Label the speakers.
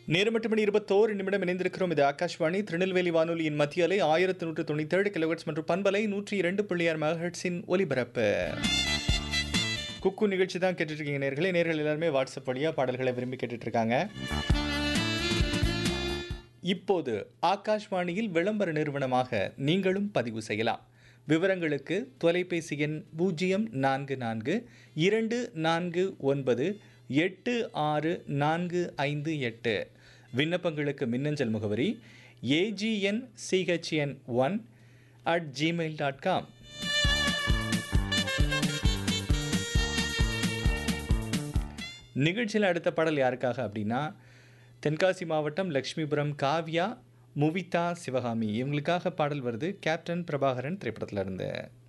Speaker 1: நேரம் எட்டு மணி இருபத்தோரு நிமிடம் இணைந்திருக்கிறோம் இது ஆகாஷ்வாணி திருநெல்வேலி வானொலியின் மத்திய அலை ஆயிரத்தி நூற்று தொண்ணூற்றி ஏழு கிலோஹெட்ஸ் மற்றும் பண்பலை நூற்றி இரண்டு புள்ளியார் மெகாஹெட்ஸின் ஒலிபரப்பு குக்கு நிகழ்ச்சி தான் கேட்டுட்டு இருக்கீங்க நேர்களே நேர்கள் எல்லாருமே வாட்ஸ்அப் வழியாக பாடல்களை விரும்பி கேட்டுட்டு இருக்காங்க இப்போது ஆகாஷ்வாணியில் விளம்பர நிறுவனமாக நீங்களும் பதிவு செய்யலாம் விவரங்களுக்கு தொலைபேசி எண் பூஜ்ஜியம் நான்கு நான்கு இரண்டு நான்கு ஒன்பது எட்டு ஆறு நான்கு ஐந்து எட்டு விண்ணப்பங்களுக்கு மின்னஞ்சல் முகவரி AGN CHN one at Gmail dot com நிகழ்ச்சியில் அடுத்த பாடல் யாருக்காக அப்படின்னா தென்காசி மாவட்டம் லக்ஷ்மிபுரம் காவ்யா முவிதா சிவகாமி இவங்களுக்காக பாடல் வருது கேப்டன் பிரபாகரன் திரைப்படத்துல இருந்து